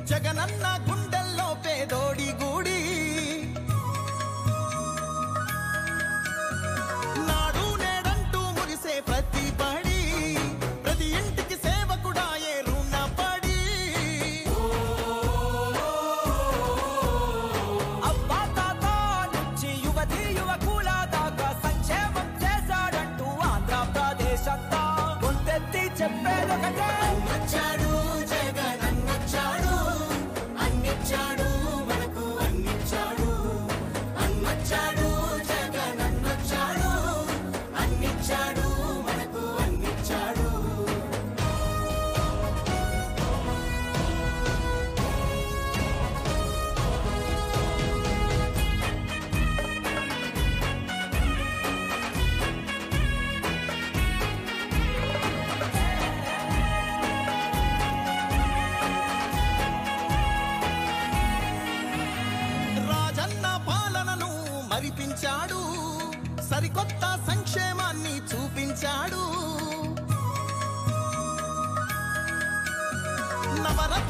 జగనన్న గుండెల్లో పేదోడి గూడి నాడు నేడంటూ మురిసే ప్రతి పడి ప్రతి ఇంటికి సేవకుడాయే రుణపడి అబ్బా తాత నుంచి యువతి యువకుల దాకా సంక్షేమం చేశాడంటూ ఆంధ్రప్రదేశ్ అంతా గొంతెత్తి చెప్పేదొకటే వచ్చాడు జగనన్నొచ్చాడు అన్నిచ్చాడు మనకు అన్నిచ్చాడు అన్నొచ్చాడు జగనన్నొచ్చాడు అన్నిచ్చాడు మనకు అన్నిచ్చాడు రాజన్న పాలనను మరిపించాడు సరికొత్త సంక్షేమాన్ని చూపించాడు నవరత్న